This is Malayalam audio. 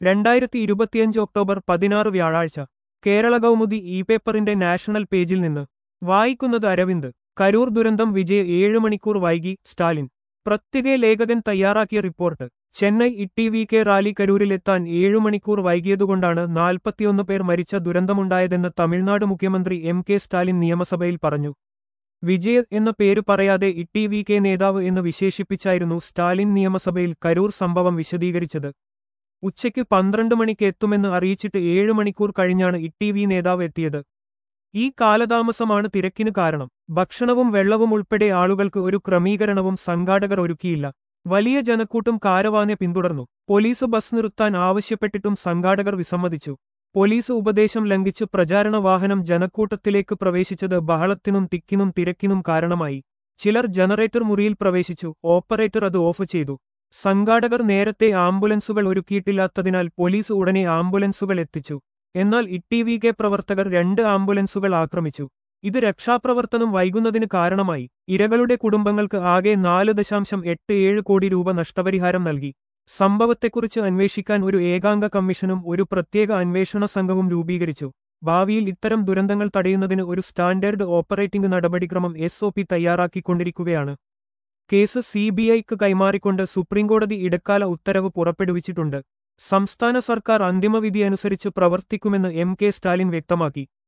രണ്ടായിരത്തി ഇരുപത്തിയഞ്ച് ഒക്ടോബർ പതിനാറ് വ്യാഴാഴ്ച കേരള കൗമുദി ഇ പേപ്പറിന്റെ നാഷണൽ പേജിൽ നിന്ന് വായിക്കുന്നത് അരവിന്ദ് കരൂർ ദുരന്തം വിജയ ഏഴ് മണിക്കൂർ വൈകി സ്റ്റാലിൻ പ്രത്യേക ലേഖകൻ തയ്യാറാക്കിയ report Chennai E V K rally കരൂരിലെത്താൻ ഏഴു മണിക്കൂർ വൈകിയതുകൊണ്ടാണ് നാൽപ്പത്തിയൊന്ന് പേർ മരിച്ച ദുരന്തമുണ്ടായതെന്ന് തമിഴ്നാട് മുഖ്യമന്ത്രി എം കെ സ്റ്റാലിൻ നിയമസഭയിൽ പറഞ്ഞു വിജയ് എന്ന പേര് പറയാതെ ഇ വി കെ നേതാവ് എന്ന് വിശേഷിപ്പിച്ചായിരുന്നു സ്റ്റാലിൻ നിയമസഭയിൽ കരൂർ സംഭവം വിശദീകരിച്ചത് ഉച്ചയ്ക്ക് പന്ത്രണ്ട് മണിക്ക് എത്തുമെന്ന് അറിയിച്ചിട്ട് ഏഴ് മണിക്കൂർ കഴിഞ്ഞാണ് ഇ വി നേതാവ് എത്തിയത് ഈ കാലതാമസമാണ് തിരക്കിന് കാരണം ഭക്ഷണവും വെള്ളവും ഉൾപ്പെടെ ആളുകൾക്ക് ഒരു ക്രമീകരണവും സംഘാടകർ ഒരുക്കിയില്ല വലിയ ജനക്കൂട്ടം കാരവാനെ പിന്തുടർന്നു പോലീസ് ബസ് നിർത്താൻ ആവശ്യപ്പെട്ടിട്ടും സംഘാടകർ വിസമ്മതിച്ചു പോലീസ് ഉപദേശം ലംഘിച്ച് പ്രചാരണ വാഹനം ജനക്കൂട്ടത്തിലേക്ക് പ്രവേശിച്ചത് ബഹളത്തിനും തിക്കിനും തിരക്കിനും കാരണമായി ചിലർ ജനറേറ്റർ മുറിയിൽ പ്രവേശിച്ചു ഓപ്പറേറ്റർ അത് ഓഫ് ചെയ്തു സംഘാടകർ നേരത്തെ ആംബുലൻസുകൾ ഒരുക്കിയിട്ടില്ലാത്തതിനാൽ പോലീസ് ഉടനെ ആംബുലൻസുകൾ എത്തിച്ചു എന്നാൽ ഇ വി കെ പ്രവർത്തകർ രണ്ട് ആംബുലൻസുകൾ ആക്രമിച്ചു ഇത് രക്ഷാപ്രവർത്തനം വൈകുന്നതിന് കാരണമായി ഇരകളുടെ കുടുംബങ്ങൾക്ക് ആകെ നാല് ദശാംശം എട്ട് ഏഴ് കോടി രൂപ നഷ്ടപരിഹാരം നൽകി സംഭവത്തെക്കുറിച്ച് അന്വേഷിക്കാൻ ഒരു ഏകാംഗ കമ്മീഷനും ഒരു പ്രത്യേക അന്വേഷണ സംഘവും രൂപീകരിച്ചു ഭാവിയിൽ ഇത്തരം ദുരന്തങ്ങൾ തടയുന്നതിന് ഒരു സ്റ്റാൻഡേർഡ് ഓപ്പറേറ്റിംഗ് നടപടിക്രമം എസ് ഒ പി തയ്യാറാക്കിക്കൊണ്ടിരിക്കുകയാണ് കേസ് സി ബി ഐക്ക് കൈമാറിക്കൊണ്ട് സുപ്രീംകോടതി ഇടക്കാല ഉത്തരവ് പുറപ്പെടുവിച്ചിട്ടുണ്ട് സംസ്ഥാന സർക്കാർ അന്തിമവിധി അനുസരിച്ച് പ്രവർത്തിക്കുമെന്ന് എം കെ സ്റ്റാലിൻ വ്യക്തമാക്കി